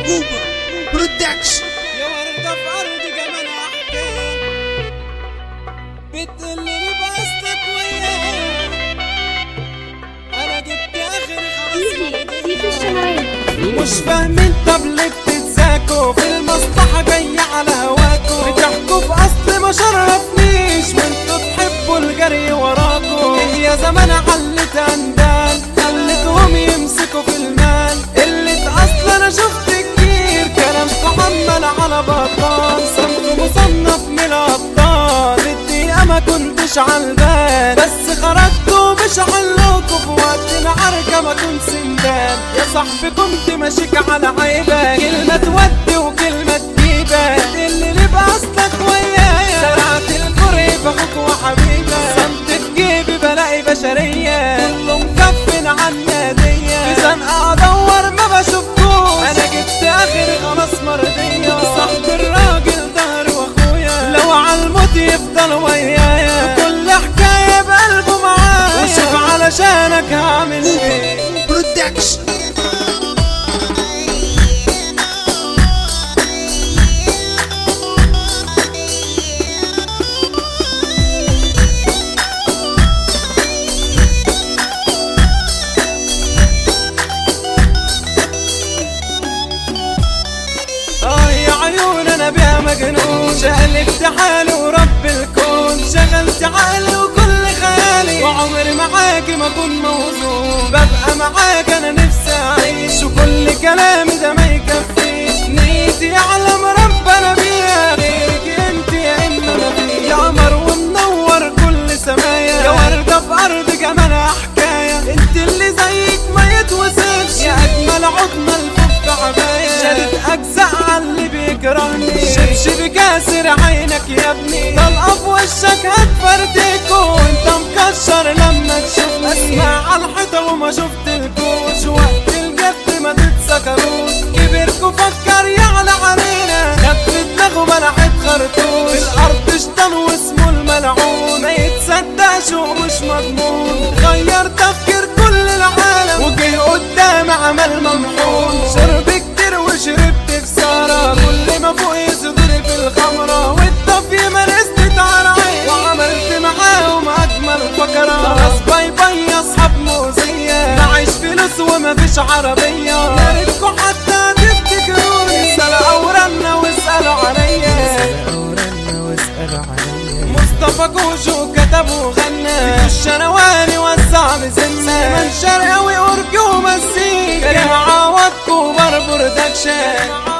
بوبا برودكشن يا وردة في أرض جمال أحكام بتقلني بقصدك وياها أنا جبت آخر ديجي سيف الشمعين مش فاهمين طب ليه بتتزاكوا في المصلحة جاية على هواكوا بتحكوا في أصل ما شرفنيش وانتوا تحبوا الجري وراكوا إيه يا زمان علت أندال خليتهم يمسكوا في المال اللي أصل أنا شفت كتير كلامكوا عمال على بطال صمت مصنف من الأبطال الدقيقة ما كنتش عالبال بس خرجتوا مش علوكوا في وقت العركة ما كنت سندان يا صاحبي كنت ماشيك على عيبك كلمة تودي وكلمة تجيبك اللي ليه بأصلك ويايا زرعت الكره في أخوك وحبيبك صمت في جيبي بلاقي بشرية كله مكفن عن نادية في زنقة أدور ما بشوفكوش أنا جبت آخري خلاص مرضية صاحب الراجل ظهري وأخويا لو عالموت يفضل ويايا كل حكاية بقلبه معايا وشوف علشانك هعمل ايه برودكشن اه يا عيون انا بيها مجنون شقلبت حالي ورب الكون شغلت عقلي وكل خيالي وعمري معاكي ما اكون موزون ببقى معاك انا نفسي اعيش وكل كلامي ده ما يكفيش نيتي يعلم ربنا بيها غيرك انت يا اما انا فيك يا قمر ومنور كل سمايا يا وردة في ارض جمالها حكاية انت اللي زيك ما يتوصفش يا اجمل عظمى الفوق عباية شالت اجزاء على اللي بيكرهني شبشب كاسر عينك يا ابني طلقه في وشك هتفردك وانت مكشر لما تشوفني اسمع على الحيطه وما شفت الكوش وقت الجد ما تتسكروش كبركوا فكر يعلى علينا خف دماغه ملحت خرطوش في الارض شطان واسمه الملعون ما يتصدقش ومش مضمون غير تفكير كل العالم وجه قدام عمل ممحون شرب كتير وشربت في سارة كل ما فوق يصدر في الخمرة والطفي مارست عين وعملت معاهم اجمل فقرة خلاص باي باي يا اصحاب مؤذية معيش فلوس ومفيش عربية يا ريتكوا حتى تفتكروني اسألوا اورنا واسألوا عليا مصطفى كوشو كتب وغنى الشنواني وسع بسنة من شرقاوي أورجو ومسيك كريم عوض كوبر برودكشن